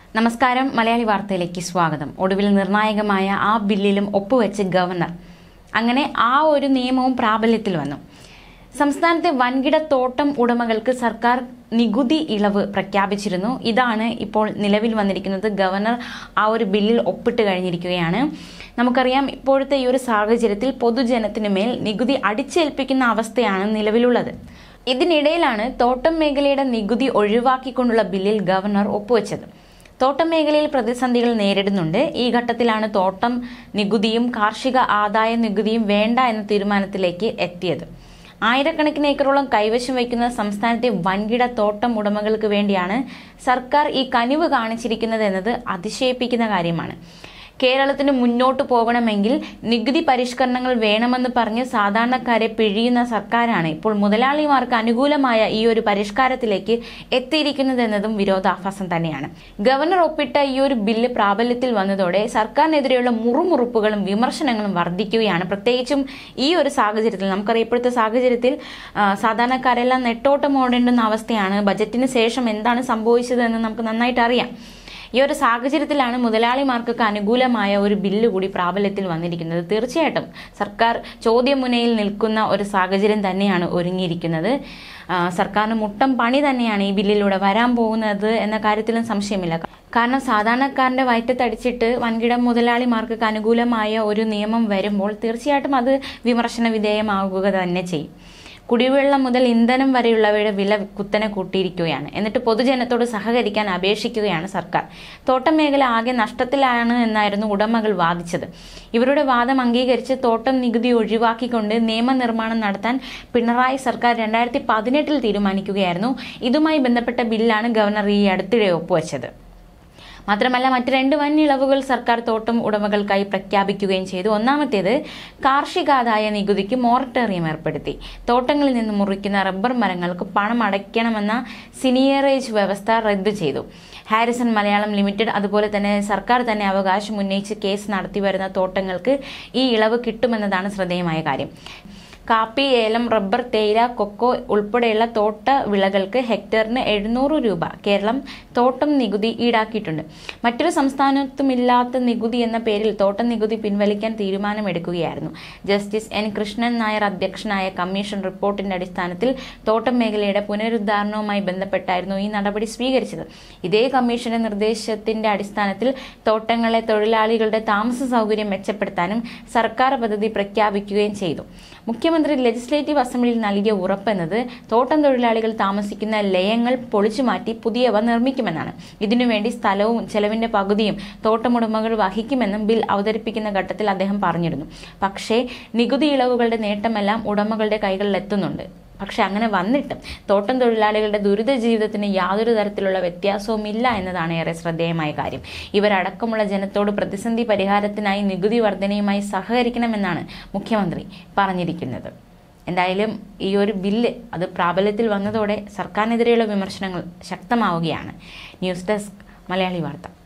നമസ്കാരം മലയാളി വാർത്തയിലേക്ക് സ്വാഗതം ഒടുവിൽ നിർണായകമായ ആ ബില്ലിലും ഒപ്പുവെച്ച് ഗവർണർ അങ്ങനെ ആ ഒരു നിയമവും പ്രാബല്യത്തിൽ വന്നു സംസ്ഥാനത്തെ വൻകിട തോട്ടം ഉടമകൾക്ക് സർക്കാർ നികുതി ഇളവ് പ്രഖ്യാപിച്ചിരുന്നു ഇതാണ് ഇപ്പോൾ നിലവിൽ വന്നിരിക്കുന്നത് ഗവർണർ ആ ഒരു ബില്ലിൽ ഒപ്പിട്ട് കഴിഞ്ഞിരിക്കുകയാണ് നമുക്കറിയാം ഇപ്പോഴത്തെ ഈ ഒരു സാഹചര്യത്തിൽ പൊതുജനത്തിന് മേൽ നികുതി അടിച്ചേൽപ്പിക്കുന്ന അവസ്ഥയാണ് നിലവിലുള്ളത് ഇതിനിടയിലാണ് തോട്ടം മേഖലയുടെ നികുതി ഒഴിവാക്കിക്കൊണ്ടുള്ള ബില്ലിൽ ഗവർണർ ഒപ്പുവെച്ചത് തോട്ടം മേഖലയിൽ പ്രതിസന്ധികൾ നേരിടുന്നുണ്ട് ഈ ഘട്ടത്തിലാണ് തോട്ടം നികുതിയും കാർഷിക ആദായ നികുതിയും വേണ്ട എന്ന തീരുമാനത്തിലേക്ക് എത്തിയത് ആയിരക്കണക്കിന് ഏക്കറോളം കൈവശം വയ്ക്കുന്ന സംസ്ഥാനത്തെ വൻകിട തോട്ടം ഉടമകൾക്ക് വേണ്ടിയാണ് സർക്കാർ ഈ കനിവ് കാണിച്ചിരിക്കുന്നത് എന്നത് അതിശയിപ്പിക്കുന്ന കാര്യമാണ് കേരളത്തിന് മുന്നോട്ട് പോകണമെങ്കിൽ നികുതി പരിഷ്കരണങ്ങൾ വേണമെന്ന് പറഞ്ഞ് സാധാരണക്കാരെ പിഴിയുന്ന സർക്കാരാണ് ഇപ്പോൾ മുതലാളിമാർക്ക് അനുകൂലമായ ഈ ഒരു പരിഷ്കാരത്തിലേക്ക് എത്തിയിരിക്കുന്നതെന്നതും വിരോധാഭാസം തന്നെയാണ് ഗവർണർ ഒപ്പിട്ട ഈ ഒരു ബില്ല് പ്രാബല്യത്തിൽ വന്നതോടെ സർക്കാരിനെതിരെയുള്ള മുറുമുറുപ്പുകളും വിമർശനങ്ങളും വർദ്ധിക്കുകയാണ് പ്രത്യേകിച്ചും ഈ ഒരു സാഹചര്യത്തിൽ നമുക്കറിയാം ഇപ്പോഴത്തെ സാഹചര്യത്തിൽ ആ, സാധാരണക്കാരെല്ലാം നെട്ടോട്ടം ഓടേണ്ടുന്ന അവസ്ഥയാണ് ബജറ്റിന് ശേഷം എന്താണ് സംഭവിച്ചതെന്ന് നമുക്ക് നന്നായിട്ട് അറിയാം ഈ ഒരു സാഹചര്യത്തിലാണ് മുതലാളിമാർക്കൊക്കെ അനുകൂലമായ ഒരു ബില്ല് കൂടി പ്രാബല്യത്തിൽ വന്നിരിക്കുന്നത് തീർച്ചയായിട്ടും സർക്കാർ ചോദ്യമുനയിൽ നിൽക്കുന്ന ഒരു സാഹചര്യം തന്നെയാണ് ഒരുങ്ങിയിരിക്കുന്നത് ആ, സർക്കാരിന് മുട്ടം പണി തന്നെയാണ് ഈ ബില്ലിലൂടെ വരാൻ പോകുന്നത് എന്ന കാര്യത്തിലും സംശയമില്ല കാരണം സാധാരണക്കാരന്റെ വയറ്റത്തടിച്ചിട്ട് വൻകിട മുതലാളിമാർക്ക് അനുകൂലമായ ഒരു നിയമം വരുമ്പോൾ തീർച്ചയായിട്ടും അത് വിമർശന വിധേയമാകുക തന്നെ ചെയ്യും കുടിവെള്ളം മുതൽ ഇന്ധനം വരെയുള്ളവയുടെ വില കുത്തനെ കൂട്ടിയിരിക്കുകയാണ് എന്നിട്ട് പൊതുജനത്തോട് സഹകരിക്കാൻ അപേക്ഷിക്കുകയാണ് സർക്കാർ തോട്ടം മേഖല ആകെ നഷ്ടത്തിലാണ് എന്നായിരുന്നു ഉടമകൾ വാദിച്ചത് ഇവരുടെ വാദം അംഗീകരിച്ച് തോട്ടം നികുതി ഒഴിവാക്കിക്കൊണ്ട് നിയമനിർമ്മാണം നടത്താൻ പിണറായി സർക്കാർ രണ്ടായിരത്തി പതിനെട്ടിൽ തീരുമാനിക്കുകയായിരുന്നു ഇതുമായി ബന്ധപ്പെട്ട ബില്ലാണ് ഗവർണർ ഈ അടുത്തിടെ ഒപ്പുവെച്ചത് മാത്രമല്ല മറ്റ് രണ്ട് വൻ ഇളവുകൾ സർക്കാർ തോട്ടം ഉടമകൾക്കായി പ്രഖ്യാപിക്കുകയും ചെയ്തു ഒന്നാമത്തേത് കാർഷികാദായ നികുതിക്ക് മോറട്ടോറിയം ഏർപ്പെടുത്തി തോട്ടങ്ങളിൽ നിന്ന് മുറിക്കുന്ന റബ്ബർ മരങ്ങൾക്ക് പണം അടയ്ക്കണമെന്ന സിനിയറേജ് വ്യവസ്ഥ റദ്ദു ചെയ്തു ഹാരിസൺ മലയാളം ലിമിറ്റഡ് അതുപോലെ തന്നെ സർക്കാർ തന്നെ അവകാശം ഉന്നയിച്ച് കേസ് നടത്തിവരുന്ന തോട്ടങ്ങൾക്ക് ഈ ഇളവ് കിട്ടുമെന്നതാണ് ശ്രദ്ധേയമായ കാര്യം കാപ്പി ഏലം റബ്ബർ തേയില കൊക്കോ ഉൾപ്പെടെയുള്ള തോട്ട വിളകൾക്ക് ഹെക്ടറിന് എഴുന്നൂറ് രൂപ കേരളം തോട്ടം നികുതി ഈടാക്കിയിട്ടുണ്ട് മറ്റൊരു സംസ്ഥാനത്തുമില്ലാത്ത നികുതി എന്ന പേരിൽ തോട്ടം നികുതി പിൻവലിക്കാൻ തീരുമാനമെടുക്കുകയായിരുന്നു ജസ്റ്റിസ് എൻ കൃഷ്ണൻ നായർ അധ്യക്ഷനായ കമ്മീഷൻ റിപ്പോർട്ടിന്റെ അടിസ്ഥാനത്തിൽ തോട്ടം മേഖലയുടെ പുനരുദ്ധാരണവുമായി ബന്ധപ്പെട്ടായിരുന്നു ഈ നടപടി സ്വീകരിച്ചത് ഇതേ കമ്മീഷന്റെ നിർദ്ദേശത്തിന്റെ അടിസ്ഥാനത്തിൽ തോട്ടങ്ങളെ തൊഴിലാളികളുടെ താമസ സൗകര്യം മെച്ചപ്പെടുത്താനും സർക്കാർ പദ്ധതി പ്രഖ്യാപിക്കുകയും ചെയ്തു മുഖ്യമന്ത്രി ലെജിസ്ലേറ്റീവ് അസംബ്ലിയിൽ നൽകിയ ഉറപ്പെന്നത് തോട്ടം തൊഴിലാളികൾ താമസിക്കുന്ന ലയങ്ങൾ പൊളിച്ചു മാറ്റി പുതിയവ നിർമ്മിക്കുമെന്നാണ് ഇതിനുവേണ്ടി സ്ഥലവും ചെലവിന്റെ പകുതിയും തോട്ടമുടമകൾ വഹിക്കുമെന്നും ബിൽ അവതരിപ്പിക്കുന്ന ഘട്ടത്തിൽ അദ്ദേഹം പറഞ്ഞിരുന്നു പക്ഷേ നികുതി ഇളവുകളുടെ നേട്ടമെല്ലാം ഉടമകളുടെ കൈകളിൽ എത്തുന്നുണ്ട് പക്ഷെ അങ്ങനെ വന്നിട്ടും തോട്ടം തൊഴിലാളികളുടെ ദുരിത ജീവിതത്തിന് യാതൊരു തരത്തിലുള്ള വ്യത്യാസവും ഇല്ല എന്നതാണ് ഏറെ ശ്രദ്ധേയമായ കാര്യം ഇവരടക്കമുള്ള ജനത്തോട് പ്രതിസന്ധി പരിഹാരത്തിനായി നികുതി വർധനയുമായി സഹകരിക്കണമെന്നാണ് മുഖ്യമന്ത്രി പറഞ്ഞിരിക്കുന്നത് എന്തായാലും ഈ ഒരു ബില്ല് അത് പ്രാബല്യത്തിൽ വന്നതോടെ സർക്കാരിനെതിരെയുള്ള വിമർശനങ്ങൾ ശക്തമാവുകയാണ് ന്യൂസ് ഡെസ്ക് മലയാളി വാർത്ത